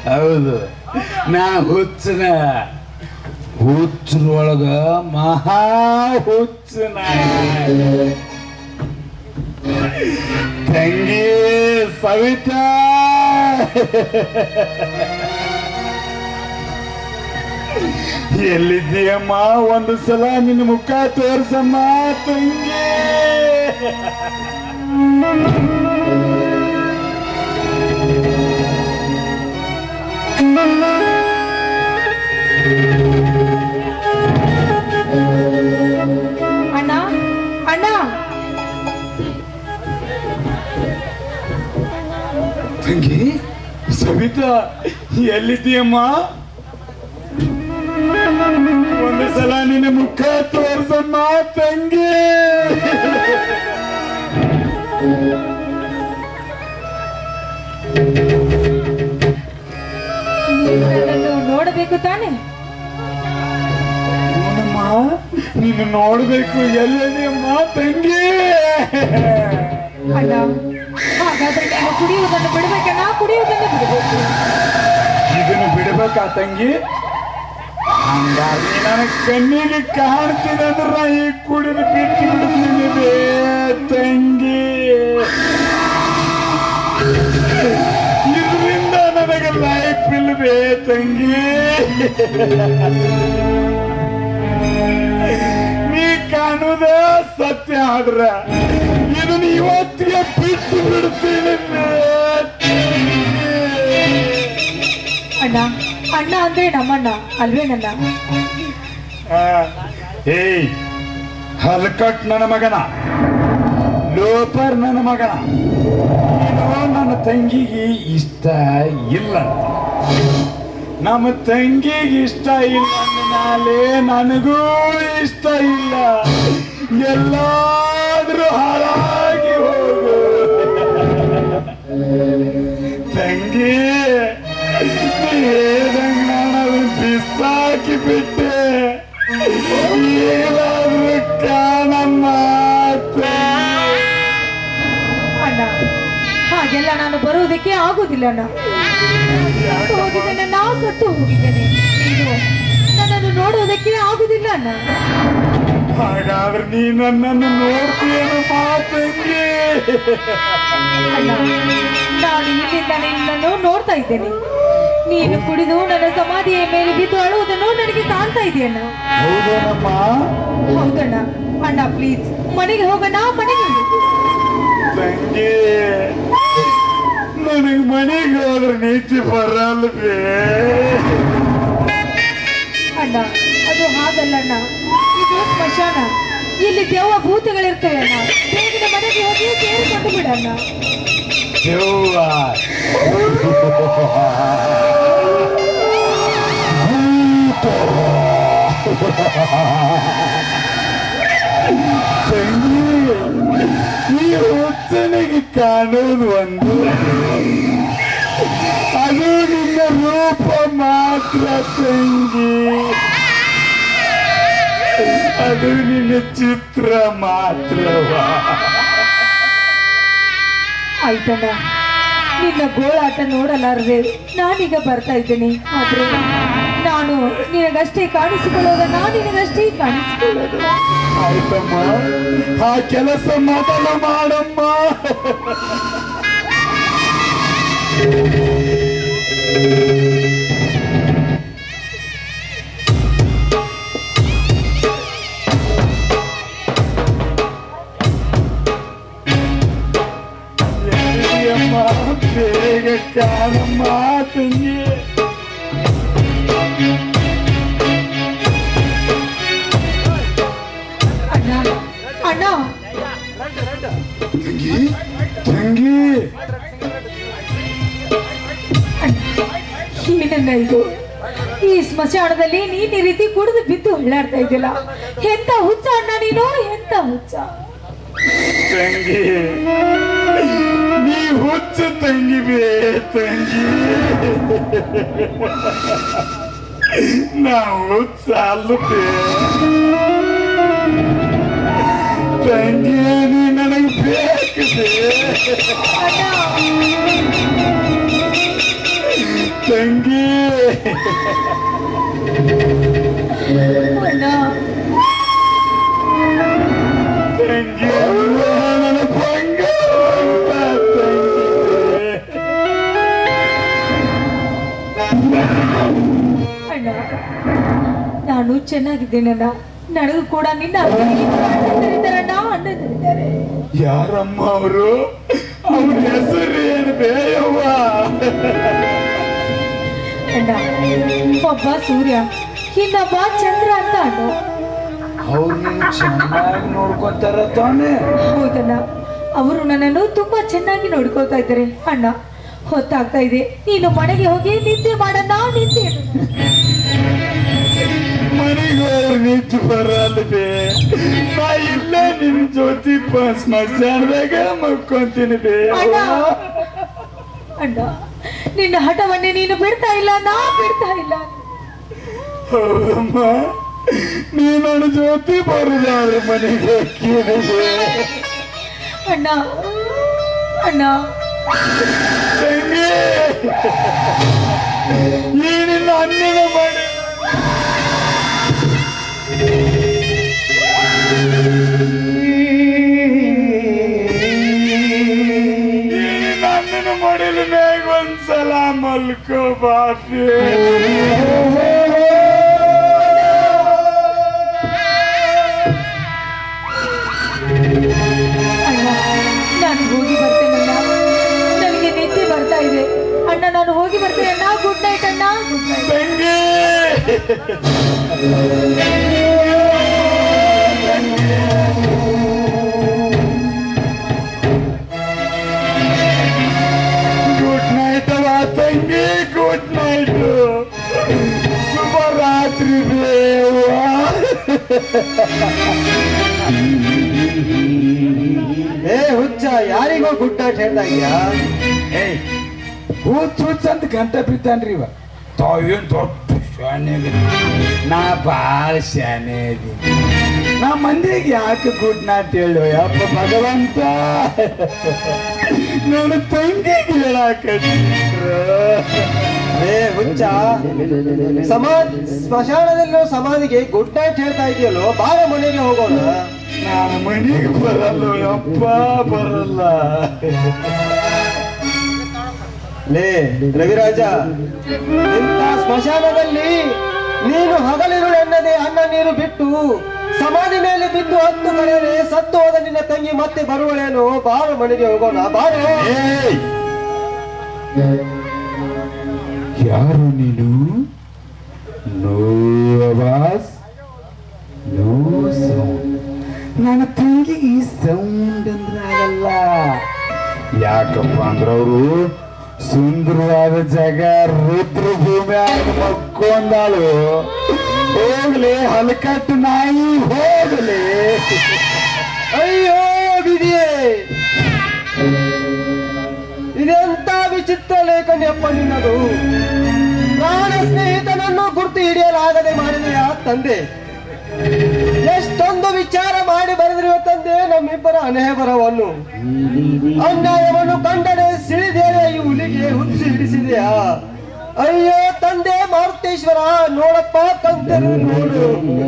ಹೌದು ನಾ ಹುಚ್ಚನ ಹುಚ್ಚರೊಳಗ ಮಹಾ ಹುಚ್ಚನ ತಂಗಿ ಸವಿತಾ ಎಲ್ಲಿದ್ದೀಯಮ್ಮ ಒಂದು ಸಲ ನಿನ್ನ ಮುಖ ತೋರ್ಸಮ್ಮ ತಂಗಿ ಅಣ್ಣ ಅಣ್ಣ ತಂಗಿ ಸವಿತಾ ಎಲ್ಲಿದ್ದೀಯಮ್ಮ ಒಂದು ಸಲ ನಿನ್ನ ಮುಖ ತೋರ್ಸಮ್ಮ ತಂಗಿ ನೀನು ನನ್ನನ್ನು ನೋಡಬೇಕು ತಾನೆ ನೋಡಮ್ಮ ನೀನು ನೋಡ್ಬೇಕು ಎಲ್ಲಿದೆಯಮ್ಮ ತಂಗಿ ಅಣ್ಣ ಹಾಗಾದ್ರೆ ನೀನು ಕುಡಿಯುವುದನ್ನು ಬಿಡಬೇಕಣ್ಣ ಕುಡಿಯುವುದನ್ನು ಬಿಡಬೇಕು ಇದನ್ನು ಬಿಡ್ಬೇಕಾ ತಂಗಿ ಹಂಗಾಗಿ ನನ್ನ ಕಣ್ಣಿಗೆ ಕಾಣ್ತಿದೆ ಅಂದ್ರೆ ಈ ಕುಡಿದು ಬಿಟ್ಟು ಬಿಡ್ತೀನಿ ಬೇ ತಂಗಿ ಇದರಿಂದ ನನಗೆ ಲೈಫ್ ಇಲ್ವೇ ತಂಗಿ ನೀ ಕಾಣುದ ಸತ್ಯ ಆದ್ರ ಇದನ್ನ ಇವತ್ತಿಗೆ ಬಿಟ್ಟು ಬಿಡ್ತೀನಿ ಬೇ ತಂಗಿ. ಅಣ್ಣ ಅಣ್ಣ ಅಂದ್ರೆ ನಮ್ಮಣ್ಣ ಅಲ್ವೇನಣ್ಣ ಆ, ಏಯ್ ಹಲ್ಕಟ್ ನನ್ನ ಮಗನ ಲೋಪರ್ ನನ್ನ ಮಗನ ನೀನು ನನ್ನ ತಂಗಿಗೆ ಇಷ್ಟ ಇಲ್ಲ ನಮ್ಮ ತಂಗಿಗೆ ಇಷ್ಟ ಇಲ್ಲ ನಾಳೆ ನನಗೂ ಇಷ್ಟ ಇಲ್ಲ ಎಲ್ಲಾದ್ರೂ ಹಾಳಾಗಿ ಹೋಗು ತಂಗಿ ಹೇಳ್ದಂಗ್ ನಾನು ಬಿಸಾಕಿ ಬಿಟ್ಟೆ ಏನಾದ್ರೂ ಕಾಣಮ್ಮ ತಂಗಿ. ಅಣ್ಣ ಹಾಗೆಲ್ಲ ನಾನು ಬರುವುದಕ್ಕೆ ಆಗುದಿಲ್ಲ ಅಣ್ಣ ಸತ್ತು ಹೋಗಿದ್ದೇನೆ ನಾ ಸತ್ತು ಹೋಗಿದ್ದೇನೆ ನೀನು ನನ್ನನ್ನು ನೋಡುವುದಕ್ಕೆ ಆಗುದಿಲ್ಲ ಅಣ್ಣ ಹಾಗಾದ್ರೆ ನೀ ನನ್ನನ್ನು ನೋಡ್ತೀಯನು ಮಾತಂಗಿ ಅಣ್ಣ ನಾನು ಇಲ್ಲಿಂದ ನಿನ್ನನ್ನು ನೋಡ್ತಾ ಇದ್ದೇನೆ ನೀನು ಕುಡಿದು ನನ್ನ ಸಮಾಧಿಯ ಮೇಲೆ ಬಿದ್ದು ಅಳುವುದನ್ನು ನನಗೆ ಕಾಣ್ತಾ ಇದೆಯಣ್ಣ ಹೌದೇನಮ್ಮ ಹೌದಣ್ಣ ಅಣ್ಣ ಪ್ಲೀಸ್ ಮನೆಗೆ ಹೋಗೋಣ ಮನೆಗೆ ಹೋಗು. ತಂಗಿ ನನಗ್ ಮನೆಗೆ ಹೋದ್ರೆ ನೀತಿ ಬರಲ್ವೇ ಅಣ್ಣ ಅದು ಹಾಗಲ್ಲ ಅಣ್ಣ ಇದು ಸ್ಮಶಾನ ಇಲ್ಲಿ ದೆವ್ವ ಭೂತಗಳಿರ್ತವೆ ಅಣ್ಣ ಬೇಗನೆ ಮನೆಗೆ ಹೋಗಿ ಸೇರಿಕೊಂಡು ಬಿಡಣ್ಣ ದೆವ್ವ ತಂಗಿ ಈ ಹುಚ್ಚನಿಗೆ ಕಾಣೋದು ಒಂದು ಅದು ನಿನ್ನ ರೂಪ ಮಾತ್ರ ತಂಗಿ ಅದು ನಿನ್ನ ಚಿತ್ರ ಮಾತ್ರವಾ ಆಯ್ತಣ್ಣ ನಿನ್ನ ಗೋಳಾಟ ನೋಡಲಾರದೆ ನಾನೀಗ ಬರ್ತಾ ಇದ್ದೇನೆ ಆದ್ರೆ ನಾನು ನಿನಗಷ್ಟೇ ಕಾಣಿಸಿಕೊಳ್ಳೋದ ನಾನು ನಿನಗಷ್ಟೇ ಕಾಣಿಸಿಕೊಳ್ಳೋದು ಆಯ್ತಮ್ಮ ಆ ಕೆಲಸ ಮೊದಲು ಮಾಡಮ್ಮ ಎಲ್ಲಿಯಮ್ಮ? ಬೇಗ ಕಾಣಮ್ಮ ತಂಗಿ ಅಣ್ಣ ಅಣ್ಣ ತಂಗಿ ತಂಗಿ ಏನನ್ನ ಇದು ಈ ಸ್ಮಶಾನದಲ್ಲಿ ನೀನ್ ಈ ರೀತಿ ಕುಡಿದು ಬಿದ್ದು ಹೊಳ್ಳಾಡ್ತಾ ಇದೆಯಲ್ಲ ಎಂತ ಹುಚ್ಚ ಅಣ್ಣ ನೀನು ಎಂತ ಹುಚ್ಚ ತಂಗಿ ನೀ ಹುಚ್ಚು ತಂಗಿ ಬೇ ತಂಗಿ ನಾ ಹುಚ್ಚ ಅಲ್ಲದೆ ತಂಗಿ ನೀ ನನಗೆ ಬೇಕು ಬೇ. ಅಣ್ಣ ತಂಗಿ ತಂಗಿ ಅಣ್ಣ ತಂಗಿ ನನ್ನ ಬಂಗಾರ ಅಣ್ಣ ನಾನು ಚೆನ್ನಾಗಿದ್ದೇನಣ್ಣ ನನಗೂ ಕೂಡ ನಿನ್ನ ಅಕ್ಕನಿಗೆ ಕೂಡ ಅಣ್ಣಂದಿರಿದ್ದಾರಣ್ಣ ಅಣ್ಣಂದಿರಿದ್ದಾರೆ ಯಾರಮ್ಮ ಅವರು ಅವ್ರ ಹೆಸರು ಏನು ಬೇಯವ್ವ ಅಣ್ಣ ಒಬ್ಬ ಸೂರ್ಯ ಇನ್ನೊಬ್ಬ ಚಂದ್ರ ಅಂತ ಅಣ್ಣ ಅವ್ರು ನೀನು ಚೆನ್ನಾಗಿ ನೋಡ್ಕೊಂತಾರ ತಾನೆ ಹೌದಣ್ಣ ಅವರು ನನ್ನನ್ನು ತುಂಬಾ ಚೆನ್ನಾಗಿ ನೋಡ್ಕೊಳ್ತಾ ಇದ್ದಾರೆ ಅಣ್ಣ ಹೊತ್ತಾಗ್ತಾ ಇದೆ ನೀನು ಮನೆಗೆ ಹೋಗಿ ನಿದ್ದೆ ಮಾಡಣ್ಣ ನಿದ್ದೆ ಮನೆಗೆ ಅವ್ರು ನಿಂತು ಬರಲ್ವೇ ನಾ ಇಲ್ಲೇ ನಿನ್ ಜೊತೆ ಪ- ಸ್ಮಶಾನದಾಗ ಮಕ್ಕೊಂತೀನಿ ಬೇ ಅಣ್ಣ ಅಣ್ಣ ನಿನ್ನ ಹಠವನ್ನೇ ನೀನು ಬಿಡ್ತಾ ಇಲ್ಲ ನಾ ಬಿಡ್ತಾ ಇಲ್ಲ ಹೌದಮ್ಮ ನೀ ನನ್ನ ಜೊತೆ ಬರುದಾದ್ರೆ ಮನೆಗೆ ಅಕ್ಕಿದೆ ಅಣ್ಣ ಅಣ್ಣ ತಂಗಿ ಈ ನಿನ್ನ ಅನ್ನದ ಮಾಡಿ ನನ್ನನ್ನು ಮಾಡಲು ಮ್ಯಾಗ ಒಂದ್ಸಲ ಮಲ್ಕೋ ಬಾಪಿ ಅಣ್ಣ ನಾನು ಹೋಗಿ ಬರ್ತೇನಣ್ಣ ನನಗೆ ನಿದ್ದೆ ಬರ್ತಾ ಇದೆ ಅಣ್ಣ ನಾನು ಹೋಗಿ ಬರ್ತೇನೆ ಅಣ್ಣ ಗುಡ್ ನೈಟ್ ಅಣ್ಣ ಗುಡ್ ನೈಟ್ ತಂಗಿ ಗುಡ್ ನೈಟ್ ಅವ ತಂಗಿ ಗುಡ್ ನೈಟ್ ಶುಭ ರಾತ್ರಿ ದೇವ ಏ ಹುಚ್ಚ ಯಾರಿಗೋ ಗುಡ್ ನೈಟ್ ಹೇಳ್ತಾ ಇದ್ಯಾ ಏಯ್ ಹುಚ್ಚ ಹುಚ್ಚ ಅಂತ ಗಂಟ ಬಿದ್ದಾನ್ರಿ ಇವ ತಾವೇನ್ ದೊಡ್ಡ ಶಾನೆ ಅದೀನಿ. ನಾ ಭಾಳ ಶಾನೆ ಇದೀನಿ ನಾ ಮಂದಿಗೆ ಯಾಕೆ ಗುಡ್ ನಾಟ್ ಹೇಳು ಯಪ್ಪ ಭಗವಂತ ನನ್ನ ತಂಗಿಗೆ ಹೇಳಾಕತ್ತಿದ್ರು ಏ ಹುಚ್ಚ ಸಮಾಧಿ ಸ್ಮಶಾನದಲ್ಲಿರೋ ಸಮಾಧಿಗೆ ಗುಡ್ ನೈಟ್ ಹೇಳ್ತಾ ಇದೆಯಲ್ಲೋ ಬಾರ ಮನೆಗೆ ಹೋಗೋಣ ನಾನು ಮನೆಗೆ ಬರಲ್ಲ ಯಪ್ಪ ಬರಲ್ಲ ಲೇ ರವಿರಾಜ ಇಂಥ ಸ್ಮಶಾನದಲ್ಲಿ ನೀನು ಹಗಲಿರುಳು ಎನ್ನದೆ ಅನ್ನ ನೀರು ಬಿಟ್ಟು ಸಮಾಧಿ ಮೇಲೆ ಬಿದ್ದು ಹತ್ತು ಕರೆಯರೆ ಸತ್ತು ಹೋದ ನಿನ್ನ ತಂಗಿ ಮತ್ತೆ ಬರುವಳೇನು ಬಾರು ಮನೆಗೆ ಹೋಗೋಣ ಬಾರು ಏಯ್! ಯಾರು ನೀನು ನೋ ಅವಾಜ್ ನೋ ಸೌಂಡ್ ನನ್ನ ತಂಗಿಗೆ ಈ ಸೌಂಡ್ ಅಂದ್ರೆ ಆಗಲ್ಲ ಯಾಕಪ್ಪ ಅಂದ್ರೆ ಅವರು ಸುಂದರವಾದ ಜಾಗ ರುದ್ರ ಭೂಮಿ ಮಕ್ಕೊಂದಾಳು ಹೋಗ್ಲಿ ಹಲಕಟ್ಟು ನಾಯಿ ಹೋಗ್ಲಿ ಅಯ್ಯೋ ವಿಧಿಯೇ ಇದೆಂತ ವಿಚಿತ್ರ ಲೇಖನಿಯಪ್ಪ ನಿನ್ನದು ಪ್ರಾಣ ಸ್ನೇಹಿತನನ್ನು ಗುರ್ತು ಹಿಡಿಯಲಾಗದೆ ಮಾಡಿದೆಯಾ ತಂದೆ ಎಷ್ಟೊಂದು ವಿಚಾರ ಮಾಡಿ ಬರೆದಿರುವ ತಂದೆ ನಮ್ಮಿಬ್ಬರ ಅನೇಬರವನ್ನು ಅನ್ಯಾಯವನ್ನು ಕಂಡರೆ ಸಿಳಿದೇಳೆ ಈ ಹುಲಿಗೆ ಹುಚ್ಚು ಹಿಡಿಸಿದೆಯಾ ಅಯ್ಯೋ ತಂದೆ ಮಾರುತೇಶ್ವರ ನೋಡಪ್ಪ ಕಂತರು ನೋಡು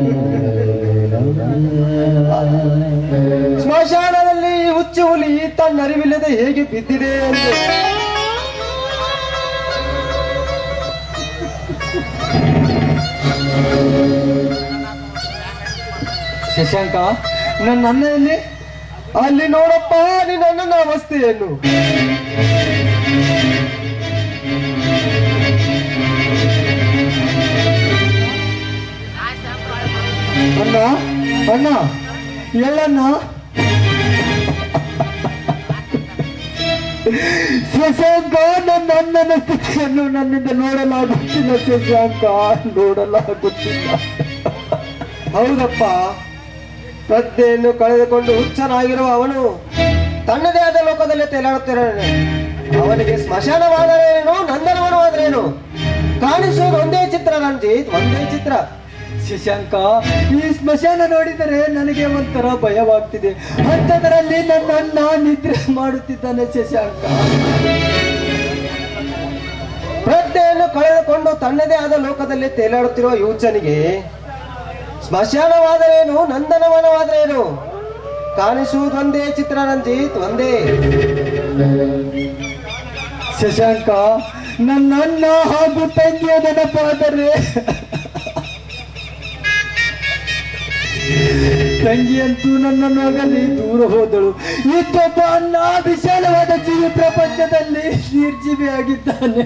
ಸ್ಮಶಾನದಲ್ಲಿ ಈ ಹುಚ್ಚು ಹುಲಿ ತನ್ನ ಅರಿವಿಲ್ಲದೆ ಹೇಗೆ ಬಿದ್ದಿದೆ ಎಂದು ಶಶಾಂಕ ನನ್ನ ಅಣ್ಣ ಎಲ್ಲಿ ಅಲ್ಲಿ ನೋಡಪ್ಪ ನಿನ್ನ ಅಣ್ಣನ ಅವಸ್ಥೆಯನ್ನು ಅಣ್ಣ ಅಣ್ಣ ಎಳ್ಳಣ್ಣ ಶಶಾಂಕ ನನ್ನ ಅಣ್ಣನ ಸ್ಥಿತಿಯನ್ನು ನನ್ನಿಂದ ನೋಡಲಾಗುತ್ತಿಲ್ಲ ಶಶಾಂಕ ನೋಡಲಾಗುತ್ತಿಲ್ಲ ಹೌದಪ್ಪ ಪ್ರಜ್ಞೆಯನ್ನು ಕಳೆದುಕೊಂಡು ಹುಚ್ಚನಾಗಿರುವ ಅವನು ತನ್ನದೇ ಆದ ಲೋಕದಲ್ಲಿ ತೇಲಾಡುತ್ತಿದ್ದಾನೆ ಅವನಿಗೆ ಸ್ಮಶಾನವಾದರೇನು ನಂದನವನವಾದರೇನು ಕಾಣಿಸೋದು ಒಂದೇ ಚಿತ್ರ ರಂಜಿತ್ ಒಂದೇ ಚಿತ್ರ ಶಶಾಂಕ ಈ ಸ್ಮಶಾನ ನೋಡಿದರೆ ನನಗೆ ಒಂಥರ ಭಯವಾಗ್ತಿದೆ ಅಂಥದ್ರಲ್ಲಿ ನನ್ನ ಅಣ್ಣ ನಿದ್ರೆ ಮಾಡುತ್ತಿದ್ದಾನೆ ಶಶಾಂಕ ಪ್ರಜ್ಞೆಯನ್ನು ಕಳೆದುಕೊಂಡು ತನ್ನದೇ ಆದ ಲೋಕದಲ್ಲಿ ತೇಲಾಡುತ್ತಿರುವ ಯುವಚನಿಗೆ ಸ್ಮಶಾನವಾದರೇನು ನಂದನವನವಾದರೇನು ಕಾಣಿಸುವುದೊಂದೇ ಚಿತ್ರರಂಜಿತ್ ಒಂದೇ ಶಶಾಂಕ ನನ್ನ ಅಣ್ಣ ಹಾಗೂ ತಂಗಿಯ ನೆನಪಾದರೆ ತಂಗಿಯಂತೂ ನನ್ನನ್ನು ಅಗಲಿ ದೂರ ಹೋದಳು ಇದ್ದೊಬ್ಬ ಅಣ್ಣ ವಿಶಾಲವಾದ ಜೀವಿ ಪ್ರಪಂಚದಲ್ಲಿ ನಿರ್ಜೀವಿ ಆಗಿದ್ದಾನೆ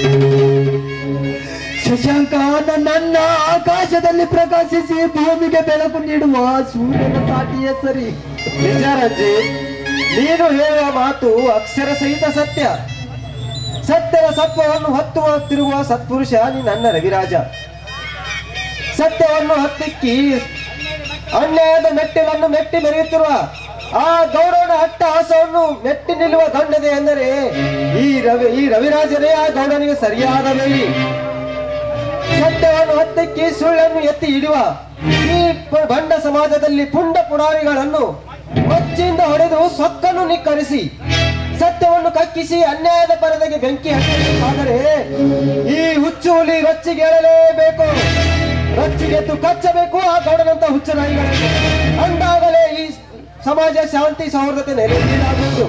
ಶಶಾಂಕ ನನ್ನ ಅಣ್ಣ ಆಕಾಶದಲ್ಲಿ ಪ್ರಕಾಶಿಸಿ ಭೂಮಿಗೆ ಬೆಳಕು ನೀಡುವ ಸೂರ್ಯನ ಸಾಟಿಯ ಸರಿ ನಿಜ ರಂಜಿತ್ ನೀನು ಹೇಳುವ ಮಾತು ಅಕ್ಷರ ಸಹಿತ ಸತ್ಯ ಸತ್ಯದ ಸತ್ವವನ್ನು ಹೊತ್ತುವ ತಿರುಗುವ ಸತ್ಪುರುಷ ನೀ ನನ್ನ ರವಿರಾಜ ಸತ್ಯವನ್ನು ಹತ್ತಿಕ್ಕಿ ಅನ್ಯಾಯದ ಮೆಟ್ಟಿಲನ್ನು ಮೆಟ್ಟಿ ಮೆರೆಯುತ್ತಿರುವ ಆ ಗೌಡನ ಅಟ್ಟಹಾಸವನ್ನು ಮೆಟ್ಟಿ ನಿಲ್ಲುವ ದಂಡದೆ ಎಂದರೆ ಈ ರವಿ ಈ ರವಿರಾಜನೇ ಆ ಗೌಡನಿಗೆ ಸರಿಯಾದ ಬೇಯಿ ಸತ್ಯವನ್ನು ಹತ್ತಿಕ್ಕಿ ಸುಳ್ಳನ್ನು ಎತ್ತಿ ಹಿಡಿಯುವ ಈ ಪ- ಬಂಡ ಸಮಾಜದಲ್ಲಿ ಪುಂಡ ಪುಡಾರಿಗಳನ್ನು ಮಚ್ಚಿಂದ ಹೊಡೆದು ಸೊಕ್ಕನ್ನು ನಿಕ್ಕರಿಸಿ ಸತ್ಯವನ್ನು ಕಕ್ಕಿಸಿ ಅನ್ಯಾಯದ ಪರದೆಗೆ ಬೆಂಕಿ ಹಚ್ಚಬೇಕಾದರೆ ಈ ಹುಚ್ಚು ಹುಲಿ ರೊಚ್ಚಿಗೇಳಲೇಬೇಕು ರೊಚ್ಚಿಗೆದ್ದು ಕಚ್ಚಬೇಕು ಆ ಗೌಡನಂತ ಹುಚ್ಚು ನಾಯಿಗಳನ್ನು ಅಂದಾಗಲೇ ಈ ಸಮಾಜ ಶಾಂತಿ ಸೌಹಾರ್ದತೆ ನೆಲೆಯಾಗುವುದು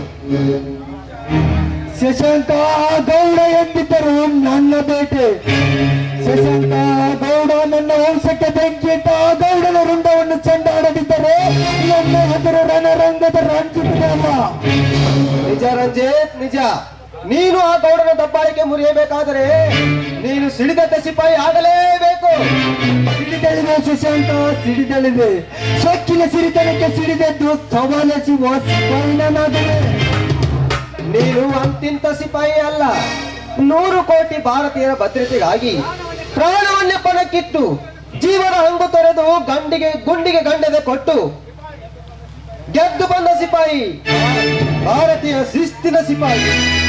ಶಶಾಂಕ ಆ ಗೌಡ ಎಂದಿದ್ದರು ನನ್ನ ಬೇಟೆ ಶಶಾಂಕ ಆ ಗೌಡ ನನ್ನ ವಂಶಕ್ಕೆ ಬೆಂಕಿಯಿಟ್ಟ ಆ ಗೌಡನ ರುಂಡವನ್ನು ಚೆಂಡಾಡದಿದ್ದರೆ ನನ್ನ ಹೆಸರು ರಣರಂಗದ ರಂಜಿತದಲ್ಲ ನಿಜ ರಂಜಿತ್ ನಿಜ ನೀನು ಆ ಗೌಡನ ದಬ್ಬಾಳಿಕೆ ಮುರಿಯಬೇಕಾದರೆ ನೀನು ಸಿಡಿದ ಸಿಪಾಯಿ ಆಗಲೇಬೇಕು ಸಿಡಿದಳಿದೆ ಶಶಾಂಕ ಸಿಡಿದಳಿದೆ ಸೊಕ್ಕಿನ ಸಿರಿತನಕ್ಕೆ ಸಿಡಿದೆದ್ದು ಸವಾಲಿಸುವ ಸಿಪಾಯಿನಾದರೆ ನೀನು ಅಂತಿಂತ ಸಿಪಾಯಿ ಅಲ್ಲ ನೂರು ಕೋಟಿ ಭಾರತೀಯರ ಭದ್ರತೆಗಾಗಿ ಪ್ರಾಣವನ್ನೇ ಪಣಕ್ಕಿಟ್ಟು ಜೀವನ ಹಂಗು ತೊರೆದು ಗಂಡಿಗೆ ಗುಂಡಿಗೆ ಗಂಡದೆ ಕೊಟ್ಟು ಗೆದ್ದು ಬಂದ ಸಿಪಾಯಿ ಭಾರತೀಯ ಶಿಸ್ತಿನ ಸಿಪಾಯಿ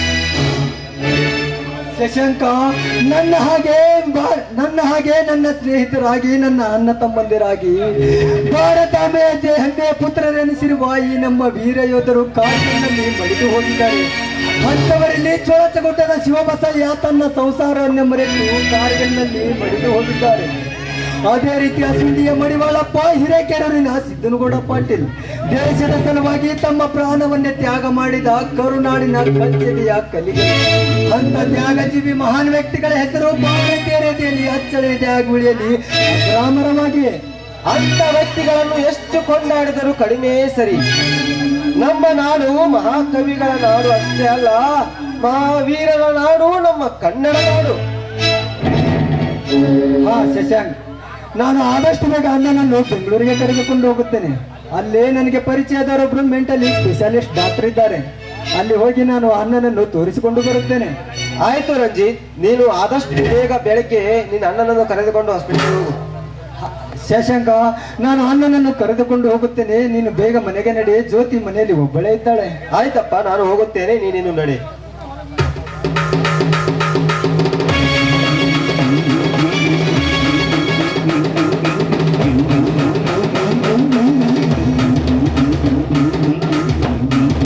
ಶಶಾಂಕ ನನ್ನ ಹಾಗೆ ಬಾ- ನನ್ನ ಹಾಗೆ ನನ್ನ ಸ್ನೇಹಿತರಾಗಿ ನನ್ನ ಅಣ್ಣ ತಮ್ಮಂದಿರಾಗಿ ಭಾರತಾಂಬೆಯ ಹೆಮ್ಮೆಯ ಪುತ್ರರೆನಿಸಿರುವ ಈ ನಮ್ಮ ವೀರ ಯೋಧರು ಕಾರ್ಯದಲ್ಲಿ ಮಡಿದು ಹೋಗಿದ್ದಾರೆ ಅಂಥವರಲ್ಲಿ ಚೋಳಚಗುಡ್ಡದ ಶಿವಬಸಯ್ಯ ತನ್ನ ಸಂಸಾರವನ್ನು ಮರೆತು ಕಾರ್ಯದಲ್ಲಿ ಮಡಿದು ಹೋಗಿದ್ದಾರೆ ಅದೇ ರೀತಿ ಸುಂಡಿಯ ಮಡಿವಾಳಪ್ಪ ಹಿರೇಕೆರೂರಿನ ಸಿದ್ದನಗೌಡ ಪಾಟೀಲ್ ದೇಶದ ಸಲುವಾಗಿ ತಮ್ಮ ಪ್ರಾಣವನ್ನೇ ತ್ಯಾಗ ಮಾಡಿದ ಕರುನಾಡಿನ ಕಚ್ಚೆದೆಯ ಕಲಿಗೆ ಅಂತ ತ್ಯಾಗಜೀವಿ ಮಹಾನ್ ವ್ಯಕ್ತಿಗಳ ಹೆಸರು ಭಾರತೀಯ ರೀತಿಯಲ್ಲಿ ಅಚ್ಚಳಿದೆ ಉಳಿಯಲಿ ಅಜರಾಮರವಾಗಿ ಅಂತ ವ್ಯಕ್ತಿಗಳನ್ನು ಎಷ್ಟು ಕೊಂಡಾಡಿದರೂ ಕಡಿಮೆ ಸರಿ ನಮ್ಮ ನಾಡು ಮಹಾಕವಿಗಳ ನಾಡು ಅಷ್ಟೇ ಅಲ್ಲ ಮಹಾವೀರರ ನಾಡು ನಮ್ಮ ಕನ್ನಡ ನಾಡು ಹಾ ಶಶಾಂಕ್ ನಾನು ಆದಷ್ಟು ಬೇಗ ಅಣ್ಣನನ್ನು ಬೆಂಗಳೂರಿಗೆ ಕರೆದುಕೊಂಡು ಹೋಗುತ್ತೇನೆ ಅಲ್ಲೇ ನನಗೆ ಪರಿಚಯದವರೊಬ್ರು ಮೆಂಟಲಿ ಸ್ಪೆಷಲಿಸ್ಟ್ ಡಾಕ್ಟರ್ ಇದ್ದಾರೆ ಅಲ್ಲಿ ಹೋಗಿ ನಾನು ಅಣ್ಣನನ್ನು ತೋರಿಸಿಕೊಂಡು ಬರುತ್ತೇನೆ ಆಯ್ತು ರಂಜಿತ್ ನೀನು ಆದಷ್ಟು ಬೇಗ ಬೆಳಗ್ಗೆ ನಿನ್ನ ಅಣ್ಣನನ್ನು ಕರೆದುಕೊಂಡು ಹಾಸ್ಪಿಟಲ್ ಹೋಗು ಶಶಾಂಕ ನಾನು ಅಣ್ಣನನ್ನು ಕರೆದುಕೊಂಡು ಹೋಗುತ್ತೇನೆ ನೀನು ಬೇಗ ಮನೆಗೆ ನಡಿ ಜ್ಯೋತಿ ಮನೆಯಲ್ಲಿ ಒಬ್ಬಳೇ ಇದ್ದಾಳೆ ಆಯ್ತಪ್ಪ ನಾನು ಹೋಗುತ್ತೇನೆ ನೀನೇನು ನಡೆ